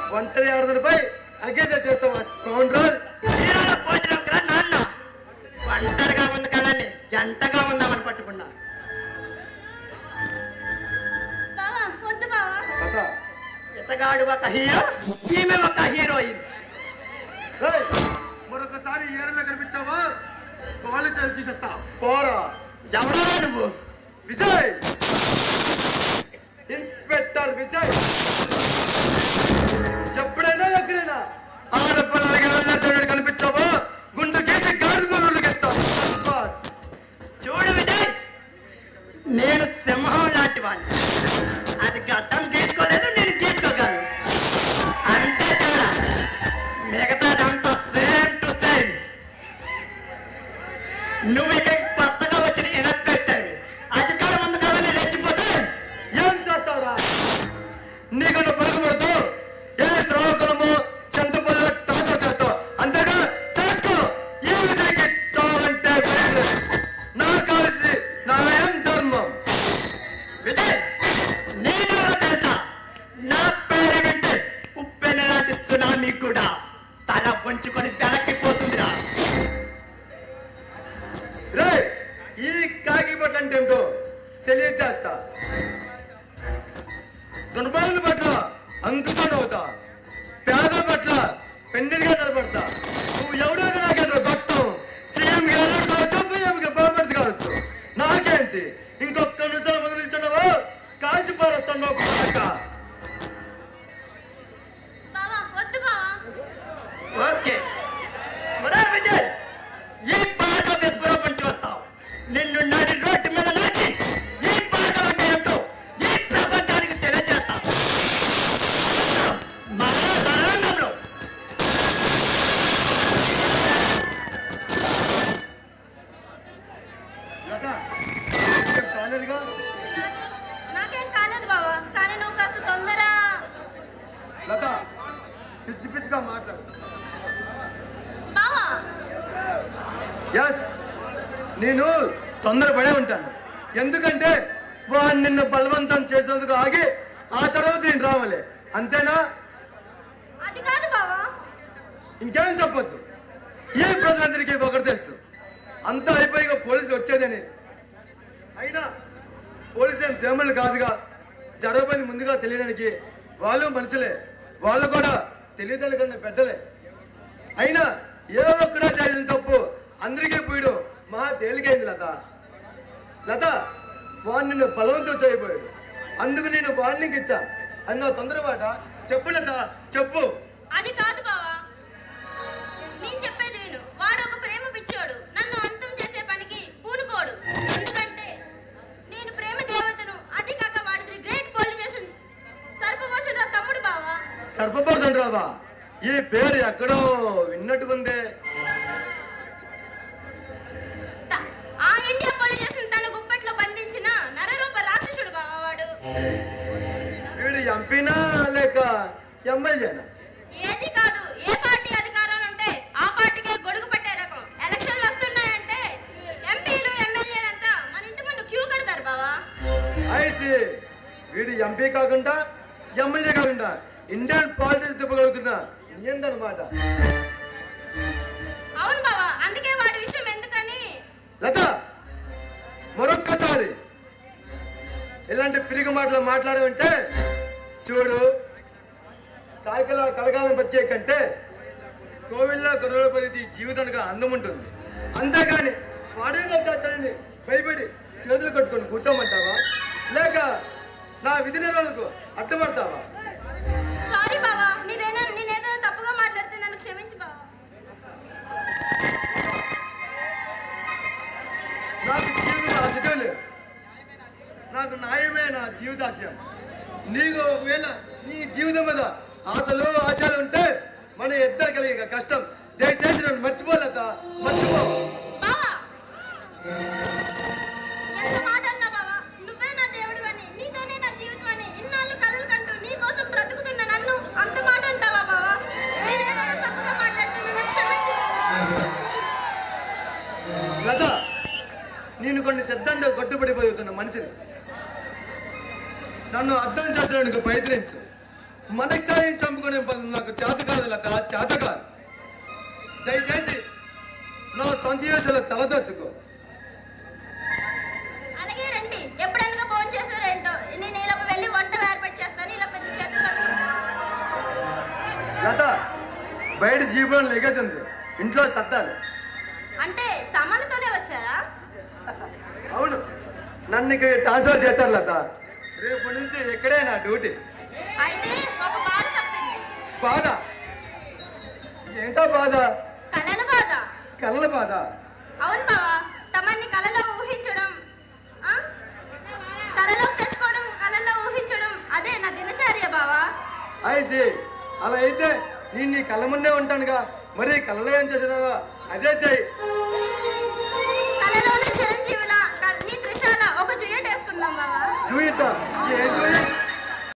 ఒంటరి ఆడదనిపై అగేత చేస్తావా కౌంటర్ హీరోల భోజనం కదా నాన్న ఒంటరిగా ఉంది కదండి జంటగా ఉందామని పట్టుకున్నా బావా వద్దు బావా లత ఇతగాడు ఒక హీరో ఈమె ఒక హీరోయిన్ రేయ్, మరొకసారి ఏరిలో కనిపించావా కాళ్ళు చేసి తీసేస్తా పోరా ఎవడో నువ్వు విజయ్ ఇన్స్పెక్టర్ విజయ్ ఎప్పుడైనా ఎక్కడైనా ఆడపిల్లలకి వెళ్ళాల్సిన కనిపించావా గుండు గీసి గాడి బొమ్మలకి ఇస్తా బస్. చూడు విజయ్ నేను సింహం లాంటి వాడిని అది గడ్డం గీసుకోలేదు నేను గీసుకోగలను అంతే తేడా మిగతాదంతా సేమ్ టు సేమ్ నువ్వు ఇక్కడికి కొత్తగా వచ్చిన ఇన్స్పెక్టర్వి అధికారం ఉంది కదా రెచ్చిపోతే ఏం చేస్తావురా నీకు పలుకుబడుతూ ఏ శ్రావకులము చింతపల్లి టార్చర్ చేస్తావు అంతేగా చేసుకో ఈ విజయ్కి చావంటే భయం. నా కాల్సి న్యాయం ధర్మం విజయ్ నేను తెలుసా నా పేరు వింటే ఉప్పెన లాంటి సునామీ కూడా తల వంచుకొని వెనక్కి పోతుందిరా రే ఈ కాకిపట్ల అంటే ఏమిటో తెలియచేస్తా దుర్బలుల పట్ల అంకుశం అవుతా పేద పట్ల పెన్నిదిగా నిలబడతా నువ్వు ఎవడో నాకేంటో గొట్టం సీఎం గారు కావచ్చు పిఎం బాంబర్స్ కావచ్చు నాకేంటి ఇంకొక నిమిషాలు వదిలించున్నావా కాల్చి పారేస్తాను ఒక పక్క బావా వద్దు బావా ఓకే ఒరే విజయ్ ఈ బాగా విస్ఫోరణ చూస్తావు నిన్ను నడి రోడ్డు మీద నాటి ఈ బాగా అంటే ఏమిటో ఈ ప్రపంచానికి తెలియజేస్తావు మన రణరంగంలో లత ఏం కాలేదుగా నాకేం కాలేదు బావా కానీ నువ్వు కాస్త తొందర లత పిచ్చి పిచ్చిగా మాట్లాడు బావా ఎస్ నేను తొందరపడే ఉంటాను ఎందుకంటే వాడు నిన్ను బలవంతం చేసేందుకు ఆగి ఆ తర్వాత నేను రావాలి అంతేనా అది కాదు బావా ఇంకేం చెప్పొద్దు ఏ ప్రజలందరికీ ఒకరు తెలుసు అంతా అయిపోయి పోలీసులు వచ్చేదని అయినా పోలీసు ఏం దేములు కాదుగా జరగబోయింది ముందుగా తెలియడానికి వాళ్ళు మనుషులే వాళ్ళు కూడా తెలియదలు కన్నా పెద్దలే అయినా ఏ ఒక్కడా చేసిన తప్పు అందరికీ పోయడం మహా తేలికైంది లత లత వాడు నిన్ను బలవంతం చేయబోయాడు అందుకు నేను వార్నింగ్ ఇచ్చా అని నా తొందరపాట చెప్పు లత చెప్పు అది కాదు బావా నేను చెప్పేది విను వాడు ఒక ప్రేమ పిచ్చోడు నన్ను అంతం చేసే పనికి పూనుకోడు ఎందుకంటే నేను ప్రేమ దేవతను అది కాక వాడిది గ్రేట్ పొలిటీషియన్ సర్పభూషణ్ రావు తమ్ముడు బావా సర్పపోషణ రావా ఈ పేరు ఎక్కడో విన్నట్టుకుందే త- ఆ ఇండియా పొలిటీషియన్ తన గుప్పెట్లో బంధించిన నరరూప రాక్షసుడు బావా వాడు వీడు ఎంపీనా లేక ఎమ్మెల్యేనా ఏది కాదు ఏ పార్టీ అధికారాలు ఉంటే ఆ పార్టీకే గొడుగు పట్టే రకం ఎలక్షన్లు వస్తున్నాయంటే ఎంపీలు ఎమ్మెల్యేలంతా మన ఇంటి ముందు క్యూ కడతారు బావా ఐసి వీడు ఎంపీ కాకుండా ఎమ్మెల్యే కాకుండా ఇండియన్ పాలిటిక్స్ తిప్పగలుగుతున్నా ఏందన్నమాట అవును బావా అందుకే వాడి విషయం ఎందుకని లత మరొక్కసారి ఇలాంటి పిరిగి మాటలు మాట్లాడమంటే చూడు కాకల కలకాలం బతికే కంటే కోవిల్లో గొర్రెల పద్ధతి జీవితానికి అందం ఉంటుంది అంతేగాని వాడేదో చేస్తానని భయపడి చేతులు కట్టుకొని కూర్చోమంటావా లేక నా విధి నిర్వహణకు అడ్డుపడతావా సారీ బావా నీదైనా నేనేదో తప్పుగా మాట్లాడితే నన్ను క్షమించు బావా నాకు జీవిత ఆశకే లేదు నాకు న్యాయమే నా జీవితాశయం నీకు ఒకవేళ నీ జీవితం మీద ఆశలు ఆశలు ఉంటే మన ఇద్దరు కలిగే కష్టం దయచేసి నన్ను మర్చిపోలేదా మర్చిపో బావా ఎంత మాట అన్నా బావా నువ్వే నా దేవుడివని నీతోనే నా జీవితం అని ఇన్నాళ్ళు కలలు కంటూ నీ కోసం బ్రతుకుతున్న నన్ను అంత మాట అంటావా బావా నేనేదో తప్పుగా మాట్లాడితే నన్ను క్షమించు బావా లత నేను కొన్ని సిద్ధంగా కట్టుబడిపోతున్న మనిషిని నన్ను అర్థం చేసుకోవడానికి ప్రయత్నించు మనశ్శాన్ని చంపుకునే పని నాకు చేత కాదు లత చేత కాదు దయచేసి నా సొంత యోసలో తలదొచ్చుకో అలాగే రండి ఎప్పుడనగా ఫోన్ చేశారేంటో నేను ఇలా వెళ్ళి వంట ఏర్పాటు చేస్తాను ఇలా పెద్ద చేతులు కట్టుకుంటాను లత బయట జీపులో లగేజ్ ఉంది ఇంట్లో సత్తాను అంటే సామాన్లతోనే వచ్చారా అవును నన్ను ఇక్కడ ట్రాన్స్ఫర్ చేస్తారు లత రేపు నుంచి ఇక్కడే నా డ్యూటీ అయితే ఒక బాధ తప్పింది బాధ ఏంటో బాధ కలల బాధ కళ్ళ బాధ అవును బావా తమన్ని కలలో ఊహించడం ఆ? కలలోకి తెచ్చుకోవడం కలలో ఊహించడం అదే నా దినచర్య బావా ఐసి అలా అయితే నేను నీ కళ్ళ ముందే ఉంటానుగా మరి కళ్ళలో ఏం చేసినావా అదే చెయ్యి కలలోని చిరంజీవిలా క- నీ త్రిశాల ఒక జుయ్యట్ వేసుకుందాం బావా డూ ఇట్ ఏం డూ ఇట్